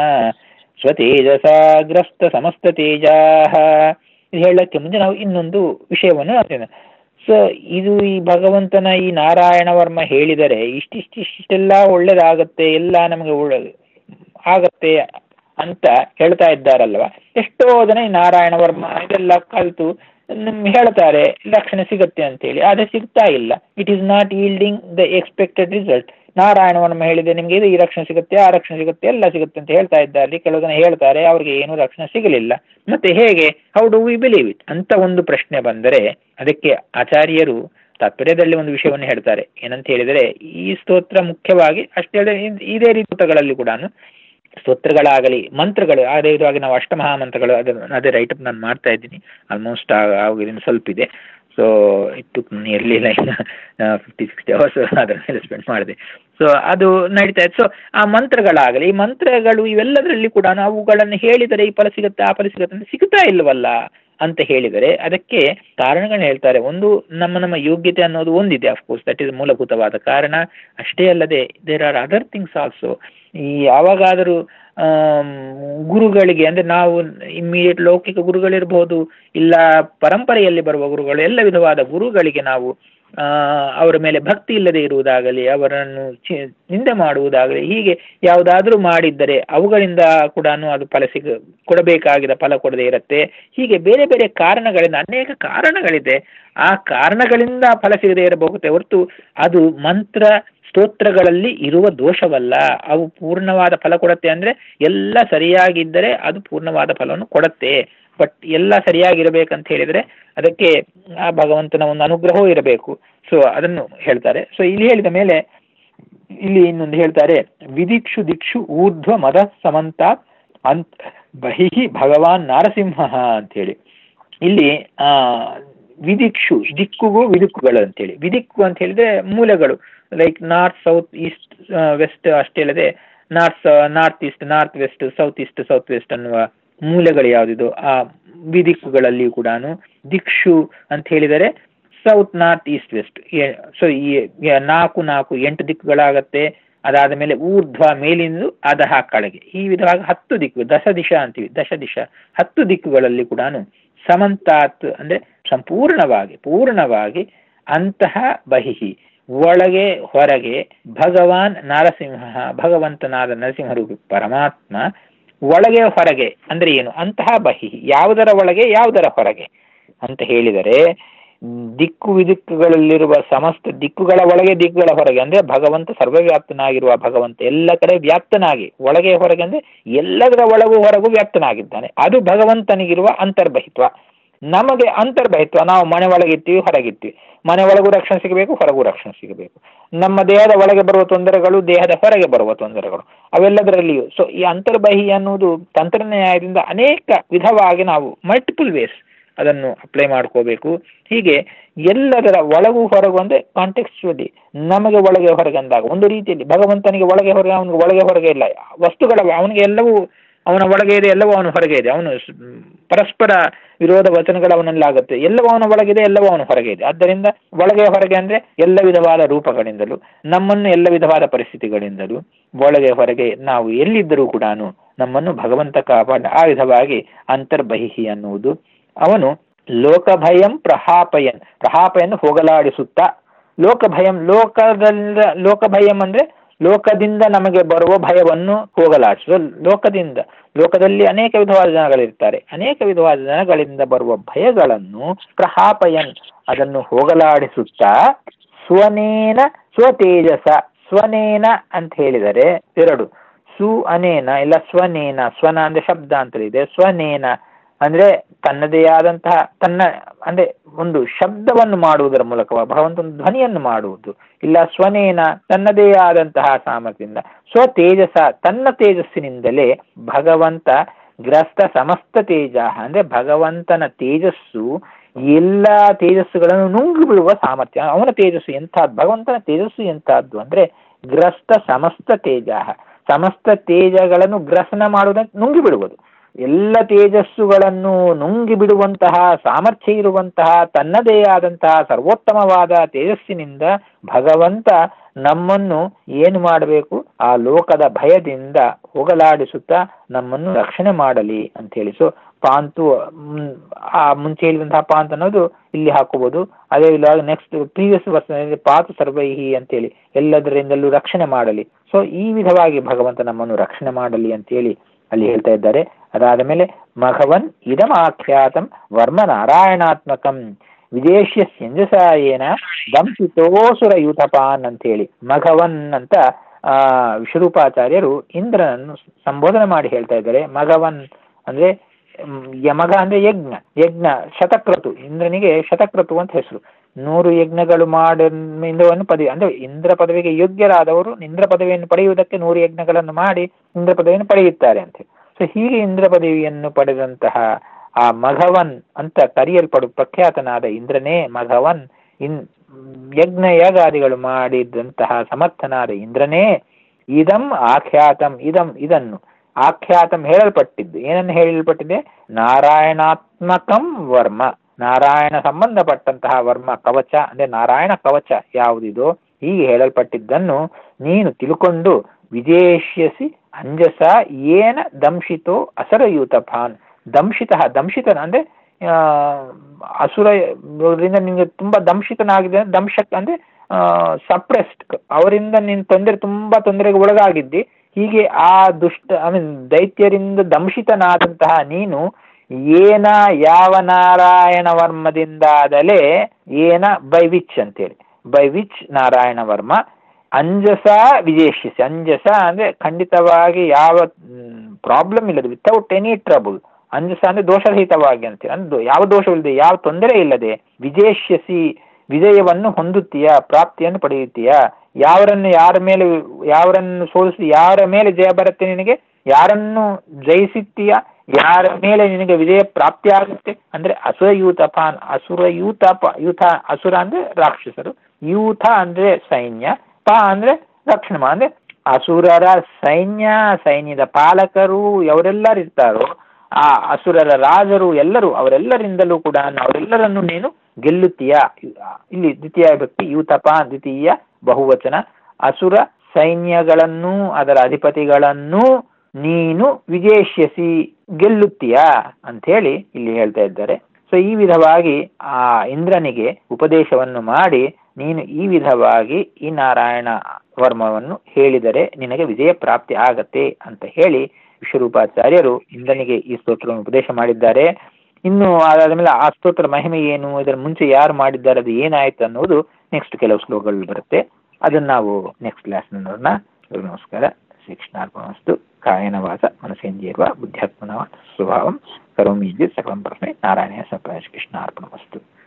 ಸ್ವತೇಜಸಾಗ್ರಸ್ತ ಸಮಸ್ತ ತೇಜಾಹ ಇದು ಹೇಳಕ್ಕೆ ಮುಂಚೆ ನಾವು ಇನ್ನೊಂದು ವಿಷಯವನ್ನು ಹೇಳ್ತೇನೆ ಸೊ ಇದು ಈ ಭಗವಂತನ ಈ ನಾರಾಯಣ ವರ್ಮ ಹೇಳಿದರೆ ಇಷ್ಟಿಷ್ಟಿಷ್ಟೆಲ್ಲ ಒಳ್ಳೇದಾಗತ್ತೆ ಎಲ್ಲ ನಮಗೆ ಒಳ್ಳೆ ಆಗತ್ತೆ ಅಂತ ಹೇಳ್ತಾ ಇದ್ದಾರಲ್ವ ಎಷ್ಟೋ ಜನ ಈ ನಾರಾಯಣ ವರ್ಮ ಇದೆಲ್ಲ ಕಲಿತು ನಮ್ಗೆ ಹೇಳ್ತಾರೆ ರಕ್ಷಣೆ ಸಿಗುತ್ತೆ ಅಂತೇಳಿ ಆದರೆ ಸಿಗ್ತಾ ಇಲ್ಲ it is not yielding the expected result Narayana Varma ಹೇಳಿದೆ ನಿಮಗೆ ಇದು ಈ ರಕ್ಷಣೆ ಸಿಗುತ್ತೆ ಆ ರಕ್ಷಣೆ ಸಿಗುತ್ತೆ ಎಲ್ಲ ಸಿಗುತ್ತೆ ಅಂತ ಹೇಳ್ತಾ ಇದ್ದಾರೆ ಕೆಲವು ಜನ ಹೇಳ್ತಾರೆ ಅವ್ರಿಗೆ ಏನು ರಕ್ಷಣೆ ಸಿಗಲಿಲ್ಲ ಮತ್ತೆ ಹೇಗೆ how do we believe it ಅಂತ ಒಂದು ಪ್ರಶ್ನೆ ಬಂದರೆ ಅದಕ್ಕೆ ಆಚಾರ್ಯರು ತಾತ್ಪರ್ಯದಲ್ಲಿ ಒಂದು ವಿಷಯವನ್ನು ಹೇಳ್ತಾರೆ ಏನಂತ ಹೇಳಿದರೆ ಈ ಸ್ತೋತ್ರ ಮುಖ್ಯವಾಗಿ ಅಷ್ಟೇ ಹೇಳಿದ್ರೆ ಇದೇ ರೀತಿಗಳಲ್ಲಿ ಕೂಡ ಸ್ತೋತ್ರಗಳಾಗಲಿ ಮಂತ್ರಗಳು ಅದೇ ಇರುವಾಗ ನಾವು ಅಷ್ಟಮಹಾಮಂತ್ರಗಳು ಅದನ್ನು ಅದೇ ರೈಟಪ್ ನಾನು ಮಾಡ್ತಾ ಇದ್ದೀನಿ ಆಲ್ಮೋಸ್ಟ್ ಆಗಿದ್ದೀನಿ ಸ್ವಲ್ಪ ಇದೆ so it nearly like fifty sixty hours ಅದರ ಮೇಲೆ ಸ್ಪೆಂಡ್ ಮಾಡಿದೆ ಸೊ ಅದು ನಡೀತಾ ಇತ್ತು ಸೊ ಆ ಮಂತ್ರಗಳಾಗಲಿ ಈ ಮಂತ್ರಗಳು ಇವೆಲ್ಲದರಲ್ಲಿ ಕೂಡ ಅವುಗಳನ್ನು ಹೇಳಿದರೆ ಈ ಫಲ ಸಿಗುತ್ತೆ ಆ ಫಲ ಸಿಗುತ್ತೆ ಅಂತ ಸಿಗ್ತಾ ಇಲ್ವಲ್ಲ ಅಂತ ಹೇಳಿದರೆ ಅದಕ್ಕೆ ಕಾರಣಗಳನ್ನ ಹೇಳ್ತಾರೆ ಒಂದು ನಮ್ಮ ನಮ್ಮ ಯೋಗ್ಯತೆ ಅನ್ನೋದು ಒಂದಿದೆ ಅಫ್ಕೋರ್ಸ್ ದಟ್ ಇಸ್ ಮೂಲಭೂತವಾದ ಕಾರಣ ಅಷ್ಟೇ ಅಲ್ಲದೆ there are other things also ಈ ಯಾವಾಗಾದರೂ ಗುರುಗಳಿಗೆ ಅಂದರೆ ನಾವು ಇಮ್ಮಿಡಿಯೇಟ್ ಲೌಕಿಕ ಗುರುಗಳಿರ್ಬೋದು ಇಲ್ಲ ಪರಂಪರೆಯಲ್ಲಿ ಬರುವ ಗುರುಗಳು ಎಲ್ಲ ವಿಧವಾದ ಗುರುಗಳಿಗೆ ನಾವು ಅವರ ಮೇಲೆ ಭಕ್ತಿ ಇಲ್ಲದೆ ಇರುವುದಾಗಲಿ ಅವರನ್ನು ನಿಂದೆ ಮಾಡುವುದಾಗಲಿ ಹೀಗೆ ಯಾವುದಾದ್ರೂ ಮಾಡಿದ್ದರೆ ಅವುಗಳಿಂದ ಕೂಡ ಅದು ಫಲ ಸಿಗ ಕೊಡಬೇಕಾಗಿದ್ದ ಫಲ ಕೊಡದೇ ಇರುತ್ತೆ ಹೀಗೆ ಬೇರೆ ಬೇರೆ ಕಾರಣಗಳಿಂದ ಅನೇಕ ಕಾರಣಗಳಿದೆ ಆ ಕಾರಣಗಳಿಂದ ಫಲ ಸಿಗದೇ ಇರಬಹುದೇ ಹೊರತು ಅದು ಮಂತ್ರ ಸ್ತೋತ್ರಗಳಲ್ಲಿ ಇರುವ ದೋಷವಲ್ಲ ಅವು ಪೂರ್ಣವಾದ ಫಲ ಕೊಡುತ್ತೆ ಅಂದರೆ ಎಲ್ಲ ಸರಿಯಾಗಿದ್ದರೆ ಅದು ಪೂರ್ಣವಾದ ಫಲವನ್ನು ಕೊಡುತ್ತೆ ಬಟ್ ಎಲ್ಲ ಸರಿಯಾಗಿರಬೇಕಂತ ಹೇಳಿದರೆ ಅದಕ್ಕೆ ಆ ಭಗವಂತನ ಒಂದು ಅನುಗ್ರಹವೂ ಇರಬೇಕು ಸೊ ಅದನ್ನು ಹೇಳ್ತಾರೆ ಸೊ ಇಲ್ಲಿ ಹೇಳಿದ ಮೇಲೆ ಇಲ್ಲಿ ಇನ್ನೊಂದು ಹೇಳ್ತಾರೆ ವಿದಿಕ್ಷು ದಿಕ್ಷು ಊರ್ಧ್ವ ಮದ ಸಮಂತ ಅಂತ ಬಹಿಹಿ ಭಗವಾನ್ ನಾರಸಿಂಹ ಅಂತೇಳಿ ಇಲ್ಲಿ ಆ ವಿದಿಕ್ಷು ದಿಕ್ಕುಗೂ ವಿದಿಕ್ಕುಗಳು ಅಂತೇಳಿ ವಿದಿಕ್ಕು ಅಂತ ಹೇಳಿದ್ರೆ ಮೂಲೆಗಳು like north south east west ಅಷ್ಟೇ ಅಲ್ಲದೆ north north east north west south east south west ಅನ್ನುವ ಮೂಲೆಗಳು ಯಾವುದಿದು ಆ ವಿದಿಕ್ಕುಗಳಲ್ಲಿ ಕೂಡ ದಿಕ್ಷು ಅಂತ ಹೇಳಿದರೆ south north east west so ಈ ನಾಲ್ಕು ನಾಲ್ಕು ಎಂಟು ದಿಕ್ಕುಗಳಾಗತ್ತೆ ಅದಾದ ಮೇಲೆ ಊರ್ಧ್ವ ಮೇಲಿಂದು ಅಧಃ ಕೆಳಗೆ ಈ ವಿಧವಾಗಿ ಹತ್ತು ದಿಕ್ಕು ದಶ ದಿಶ ಅಂತೀವಿ ದಶ ದಿಶ ಹತ್ತು ದಿಕ್ಕುಗಳಲ್ಲಿ ಕೂಡ ಸಮಂತಾತ್ ಅಂದರೆ ಸಂಪೂರ್ಣವಾಗಿ ಪೂರ್ಣವಾಗಿ ಅಂತಹ ಬಹಿಹಿ ಒಳಗೆ ಹೊರಗೆ ಭಗವಾನ್ ನರಸಿಂಹ ಭಗವಂತನಾದ ನರಸಿಂಹರೂಪಿ ಪರಮಾತ್ಮ ಒಳಗೆ ಹೊರಗೆ ಅಂದ್ರೆ ಏನು ಅಂತಹ ಬಹಿ ಯಾವುದರ ಒಳಗೆ ಯಾವುದರ ಹೊರಗೆ ಅಂತ ಹೇಳಿದರೆ ದಿಕ್ಕು ವಿದಿಕ್ಕುಗಳಲ್ಲಿರುವ ಸಮಸ್ತ ದಿಕ್ಕುಗಳ ಒಳಗೆ ದಿಕ್ಕುಗಳ ಹೊರಗೆ ಅಂದ್ರೆ ಭಗವಂತ ಸರ್ವವ್ಯಾಪ್ತನಾಗಿರುವ ಭಗವಂತ ಎಲ್ಲ ಕಡೆ ವ್ಯಾಪ್ತನಾಗಿ ಒಳಗೆ ಹೊರಗೆ ಅಂದ್ರೆ ಎಲ್ಲದರ ಒಳಗೂ ಹೊರಗೂ ವ್ಯಾಪ್ತನಾಗಿದ್ದಾನೆ ಅದು ಭಗವಂತನಿಗಿರುವ ಅಂತರ್ಬಹಿತ್ವ ನಮಗೆ ಅಂತರ್ಬಹಿತ್ವ ನಾವು ಮನೆ ಒಳಗಿರ್ತೀವಿ ಹೊರಗಿರ್ತೀವಿ ಮನೆ ಒಳಗೂ ರಕ್ಷಣೆ ಸಿಗಬೇಕು ಹೊರಗೂ ರಕ್ಷಣೆ ಸಿಗಬೇಕು ನಮ್ಮ ದೇಹದ ಒಳಗೆ ಬರುವ ತೊಂದರೆಗಳು ದೇಹದ ಹೊರಗೆ ಬರುವ ತೊಂದರೆಗಳು ಅವೆಲ್ಲದರಲ್ಲಿಯೂ ಸೊ ಈ ಅಂತರ್ಬಹಿ ಅನ್ನುವುದು ತಂತ್ರಜ್ಞಾನದಿಂದ ಅನೇಕ ವಿಧವಾಗಿ ನಾವು ಮಲ್ಟಿಪಲ್ ವೇಸ್ ಅದನ್ನು ಅಪ್ಲೈ ಮಾಡ್ಕೋಬೇಕು ಹೀಗೆ ಎಲ್ಲದರ ಒಳಗೂ ಹೊರಗು ಅಂದರೆ ಕಾಂಟೆಕ್ಸ್ಚುಲಿ ನಮಗೆ ಒಳಗೆ ಹೊರಗೆ ಅಂದಾಗ ಒಂದು ರೀತಿಯಲ್ಲಿ ಭಗವಂತನಿಗೆ ಒಳಗೆ ಹೊರಗೆ ಅವನಿಗೆ ಒಳಗೆ ಹೊರಗೆ ಇಲ್ಲ ವಸ್ತುಗಳ ಅವನಿಗೆ ಎಲ್ಲವೂ ಅವನ ಒಳಗೆ ಇದೆ ಎಲ್ಲವೂ ಅವನ ಹೊರಗೆ ಇದೆ ಅವನು ಸ್- ಪರಸ್ಪರ ವಿರೋಧ ವಚನಗಳು ಅವನಲ್ಲಾಗುತ್ತೆ ಎಲ್ಲವೂ ಅವನ ಒಳಗಿದೆ ಎಲ್ಲವೂ ಅವನ ಹೊರಗೆ ಇದೆ ಆದ್ದರಿಂದ ಒಳಗೆ ಹೊರಗೆ ಅಂದ್ರೆ ಎಲ್ಲ ವಿಧವಾದ ರೂಪಗಳಿಂದಲೂ ನಮ್ಮನ್ನು ಎಲ್ಲ ವಿಧವಾದ ಪರಿಸ್ಥಿತಿಗಳಿಂದಲೂ ಒಳಗೆ ಹೊರಗೆ ನಾವು ಎಲ್ಲಿದ್ದರೂ ಕೂಡ ನಮ್ಮನ್ನು ಭಗವಂತ ಕಾಪಾಡ ಆ ವಿಧವಾಗಿ ಅಂತರ್ಬಹಿಹಿ ಅನ್ನುವುದು ಅವನು ಲೋಕಭಯಂ ಪ್ರಹಾಪಯನ್ ಪ್ರಹಾಪಯನ್ನು ಹೋಗಲಾಡಿಸುತ್ತಾ ಲೋಕಭಯಂ ಲೋಕದಿಂದ ಲೋಕಭಯಂ ಅಂದ್ರೆ ಲೋಕದಿಂದ ನಮಗೆ ಬರುವ ಭಯವನ್ನು ಹೋಗಲಾಡಿಸುವ ಲೋಕದಿಂದ ಲೋಕದಲ್ಲಿ ಅನೇಕ ವಿಧವಾದ ಜನಗಳಿರ್ತಾರೆ ಅನೇಕ ವಿಧವಾದ ಜನಗಳಿಂದ ಬರುವ ಭಯಗಳನ್ನು ಪ್ರಹಾಪಯನ್ ಅದನ್ನು ಹೋಗಲಾಡಿಸುತ್ತಾ ಸ್ವನೇನ ಸ್ವತೇಜಸ ಸ್ವನೇನ ಅಂತ ಹೇಳಿದರೆ ಎರಡು ಸು ಅನೇನ ಇಲ್ಲ ಸ್ವನೇನ ಸ್ವನ ಅಂದ್ರೆ ಶಬ್ದ ಅಂತ ಇದೆ ಸ್ವನೇನ ಅಂದ್ರೆ ತನ್ನದೇ ಆದಂತಹ ತನ್ನ ಅಂದ್ರೆ ಒಂದು ಶಬ್ದವನ್ನು ಮಾಡುವುದರ ಮೂಲಕ ಭಗವಂತನ ಧ್ವನಿಯನ್ನು ಮಾಡುವುದು ಇಲ್ಲ ಸ್ವನೇನ ತನ್ನದೇ ಆದಂತಹ ಸಾಮರ್ಥ್ಯದಿಂದ ಸ್ವ ತೇಜಸ ತನ್ನ ತೇಜಸ್ಸಿನಿಂದಲೇ ಭಗವಂತ ಗ್ರಸ್ತ ಸಮಸ್ತ ತೇಜ ಅಂದ್ರೆ ಭಗವಂತನ ತೇಜಸ್ಸು ಎಲ್ಲ ತೇಜಸ್ಸುಗಳನ್ನು ನುಂಗಿ ಬಿಡುವ ಸಾಮರ್ಥ್ಯ ಅವನ ತೇಜಸ್ಸು ಎಂಥದ್ದು ಭಗವಂತನ ತೇಜಸ್ಸು ಎಂಥದ್ದು ಅಂದ್ರೆ ಗ್ರಸ್ತ ಸಮಸ್ತ ತೇಜ ಸಮಸ್ತ ತೇಜಗಳನ್ನು ಗ್ರಸನ ಮಾಡುವುದಂತ ನುಂಗಿ ಬಿಡುವುದು ಎಲ್ಲ ತೇಜಸ್ಸುಗಳನ್ನು ನುಂಗಿ ಬಿಡುವಂತಹ ಸಾಮರ್ಥ್ಯ ಇರುವಂತಹ ತನ್ನದೇ ಆದಂತಹ ಸರ್ವೋತ್ತಮವಾದ ತೇಜಸ್ಸಿನಿಂದ ಭಗವಂತ ನಮ್ಮನ್ನು ಏನು ಮಾಡಬೇಕು ಆ ಲೋಕದ ಭಯದಿಂದ ಹೋಗಲಾಡಿಸುತ್ತಾ ನಮ್ಮನ್ನು ರಕ್ಷಣೆ ಮಾಡಲಿ ಅಂತ ಹೇಳಿ ಸೊ ಪಾಂತು ಮ್, ಆ ಮುಂಚೆ ಹೇಳಿದಂತಹ ಪಾಂತ್ ಅನ್ನೋದು ಇಲ್ಲಿ ಹಾಕೋಬಹುದು ಅದೇ ಇಲ್ಲ ನೆಕ್ಸ್ಟ್ ಪ್ರೀವಿಯಸ್ ವರ್ಷ ಪಾತು ಸರ್ವೈಹಿ ಅಂತೇಳಿ ಎಲ್ಲದರಿಂದಲೂ ರಕ್ಷಣೆ ಮಾಡಲಿ ಸೊ ಈ ವಿಧವಾಗಿ ಭಗವಂತ ನಮ್ಮನ್ನು ರಕ್ಷಣೆ ಮಾಡಲಿ ಅಂತೇಳಿ ಅಲ್ಲಿ ಹೇಳ್ತಾ ಇದ್ದಾರೆ ಅದಾದ ಮೇಲೆ ಮಘವನ್ ಇದಂ ಆಖ್ಯಾತಂ ವರ್ಮ ನಾರಾಯಣಾತ್ಮಕಂ ವಿದೇಶಿಯ ಸಂಜಸಾಯೇನ ದಂಸಿತೋಸುರ ಯೂಥಪಾನ್ ಅಂತ ಹೇಳಿ ಮಘವನ್ ಅಂತ ಆ ವಿಶ್ವರೂಪಾಚಾರ್ಯರು ಇಂದ್ರನನ್ನು ಸಂಬೋಧನೆ ಮಾಡಿ ಹೇಳ್ತಾ ಇದ್ದಾರೆ ಮಘವನ್ ಅಂದ್ರೆ ಮ್, ಯಮಗ ಅಂದ್ರೆ ಯಜ್ಞ ಯಜ್ಞ ಶತಕ್ರತು ಇಂದ್ರನಿಗೆ ಶತಕ್ರತು ಅಂತ ಹೆಸರು ನೂರು ಯಜ್ಞಗಳು ಮಾಡ ಇಂದ್ರವನ್ನು ಪದವಿ ಅಂದ್ರೆ ಇಂದ್ರ ಪದವಿಗೆ ಯೋಗ್ಯರಾದವರು ಇಂದ್ರ ಪದವಿಯನ್ನು ಪಡೆಯುವುದಕ್ಕೆ ನೂರು ಯಜ್ಞಗಳನ್ನು ಮಾಡಿ ಇಂದ್ರ ಪದವಿಯನ್ನು ಪಡೆಯುತ್ತಾರೆ ಅಂತ ಸೊ ಹೀಗೆ ಇಂದ್ರ ಪದವಿಯನ್ನು ಪಡೆದಂತಹ ಆ ಮಘವನ್ ಅಂತ ಕರೆಯಲ್ಪಡು ಪ್ರಖ್ಯಾತನಾದ ಇಂದ್ರನೇ ಮಘವನ್ ಇನ್ ಯಜ್ಞ ಯಾಗಾದಿಗಳು ಮಾಡಿದಂತಹ ಸಮರ್ಥನಾದ ಇಂದ್ರನೇ ಇದಂ ಆಖ್ಯಾತಂ ಇದಂ ಇದನ್ನು ಆಖ್ಯಾತಂ ಹೇಳಲ್ಪಟ್ಟಿದ್ದು ಏನನ್ನು ಹೇಳಲ್ಪಟ್ಟಿದೆ ನಾರಾಯಣಾತ್ಮಕಂ ವರ್ಮ ನಾರಾಯಣ ಸಂಬಂಧಪಟ್ಟಂತಹ ವರ್ಮ ಕವಚ ಅಂದ್ರೆ ನಾರಾಯಣ ಕವಚ ಯಾವುದಿದೋ ಹೀಗೆ ಹೇಳಲ್ಪಟ್ಟಿದ್ದನ್ನು ನೀನು ತಿಳ್ಕೊಂಡು ವಿದೇಶ್ಯಸಿ ಅಂಜಸ ಏನ ದಂಶಿತೋ ಅಸರಯೂತಫಾನ್ ದಂಶಿತ ದಂಶಿತ ಅಂದ್ರೆ ಆ, ಅಸುರ ಅವರಿಂದ ನಿಮಗೆ ತುಂಬಾ ದಂಶಿತನಾಗಿದೆ ದಂಶಕ್ ಅಂದ್ರೆ ಸಪ್ರೆಸ್ಡ್ ಅವರಿಂದ ನೀನು ತೊಂದರೆ ತುಂಬಾ ತೊಂದರೆಗೆ ಒಳಗಾಗಿದ್ದಿ ಹೀಗೆ ಆ ದುಷ್ಟ ಐ ಮೀನ್ ದೈತ್ಯರಿಂದ ದಂಶಿತನಾದಂತಹ ನೀನು ಏನ ಯಾವ ನಾರಾಯಣ ವರ್ಮದಿಂದಾದಲೇ ಏನ ಬೈ ವಿಚ್ ಅಂತೇಳಿ ಬೈ ವಿಚ್ ನಾರಾಯಣ ವರ್ಮ ಅಂಜಸ ವಿದೇಶಿಸಿ ಅಂಜಸ ಅಂದ್ರೆ ಖಂಡಿತವಾಗಿ ಯಾವ ಪ್ರಾಬ್ಲಮ್ ಇಲ್ಲದೆ ವಿತೌಟ್ ಎನಿ ಟ್ರಬಲ್ ಅಂಜಸ ಅಂದ್ರೆ ದೋಷರಹಿತವಾಗಿ ಅಂತೇಳಿ ಅಂದ್ರೆ ಯಾವ ದೋಷವಿಲ್ಲದೆ ಯಾವ ತೊಂದರೆ ಇಲ್ಲದೆ ವಿಜೇಷ್ಯಸಿ ವಿಜಯವನ್ನು ಹೊಂದುತ್ತೀಯ ಪ್ರಾಪ್ತಿಯನ್ನು ಪಡೆಯುತ್ತೀಯ ಯಾವರನ್ನು ಯಾರ ಮೇಲೆ ಯಾವರನ್ನು ಸೋಲಿಸಿ ಯಾರ ಮೇಲೆ ಜಯ ಬರುತ್ತೆ ನಿನಗೆ ಯಾರನ್ನು ಜಯಿಸುತ್ತೀಯ ಯಾರ ಮೇಲೆ ನಿನಗೆ ವಿಜಯ ಪ್ರಾಪ್ತಿ ಆಗುತ್ತೆ ಅಂದ್ರೆ ಅಸುರ ಯೂತ ಪಾನ್ ಅಸುರ ಯೂತ ಪ ಯೂಥ ಅಸುರ ಅಂದ್ರೆ ರಾಕ್ಷಸರು ಯೂಥ ಅಂದ್ರೆ ಸೈನ್ಯ ಪ ಅಂದ್ರೆ ರಕ್ಷಣೆ ಮಾ- ಅಂದ್ರೆ ಅಸುರರ ಸೈನ್ಯ ಸೈನ್ಯದ ಪಾಲಕರು ಅವರೆಲ್ಲರೂ ಇರ್ತಾರೋ ಆ ಅಸುರರ ರಾಜರು ಎಲ್ಲರೂ ಅವರೆಲ್ಲರಿಂದಲೂ ಕೂಡ ಅವರೆಲ್ಲರನ್ನು ನೀನು ಗೆಲ್ಲುತ್ತೀಯ ಇಲ್ಲಿ ದ್ವಿತೀಯ ಭಕ್ತಿ ಯೂತಪ ದ್ವಿತೀಯ ಬಹುವಚನ ಅಸುರ ಸೈನ್ಯಗಳನ್ನು ಅದರ ಅಧಿಪತಿಗಳನ್ನು ನೀನು ವಿಜೇಷ್ಯಸಿ ಗೆಲ್ಲುತ್ತೀಯ ಅಂತ ಹೇಳಿ ಇಲ್ಲಿ ಹೇಳ್ತಾ ಇದ್ದಾರೆ ಸೊ ಈ ವಿಧವಾಗಿ ಆ ಇಂದ್ರನಿಗೆ ಉಪದೇಶವನ್ನು ಮಾಡಿ ನೀನು ಈ ವಿಧವಾಗಿ ಈ ನಾರಾಯಣ ವರ್ಮವನ್ನು ಹೇಳಿದರೆ ನಿನಗೆ ವಿಜಯ ಪ್ರಾಪ್ತಿ ಆಗತ್ತೆ ಅಂತ ಹೇಳಿ ವಿಶ್ವರೂಪಾಚಾರ್ಯರು ಇಂದ್ರನಿಗೆ ಈ ಸ್ತೋತ್ರವನ್ನು ಉಪದೇಶ ಮಾಡಿದ್ದಾರೆ ಇನ್ನು ಅದಾದ ಮೇಲೆ ಆ ಸ್ತೋತ್ರ ಮಹಿಮೆ ಏನು ಇದರ ಮುಂಚೆ ಯಾರು ಮಾಡಿದ್ದಾರೆ ಅದು ಏನಾಯ್ತು ಅನ್ನೋದು ನೆಕ್ಸ್ಟ್ ಕೆಲವು ಶ್ಲೋಕಗಳು ಬರುತ್ತೆ ಅದನ್ನ ನಾವು ನೆಕ್ಸ್ಟ್ ಕ್ಲಾಸ್ ನೋಡೋಣ ಎಲ್ರಿಗೂ ನಮಸ್ಕಾರ ಶ್ರೀಕೃಷ್ಣಾರ್ಪಣಮಸ್ತು ಕಾಯನ ವಾಸ ಮನಸೇಂದ್ರಿಯರ್ವ ಬುದ್ಧ್ಯಾತ್ಮನ ಸ್ವಭಾವಂ ಕರೋಮಿ ಇದ್ದಿತ್ ಸಕಲಂ ಪರಮೇ ನಾರಾಯಣ ಸಪ್ರಾಯ ಕೃಷ್ಣಾರ್ಪಣಮಸ್ತು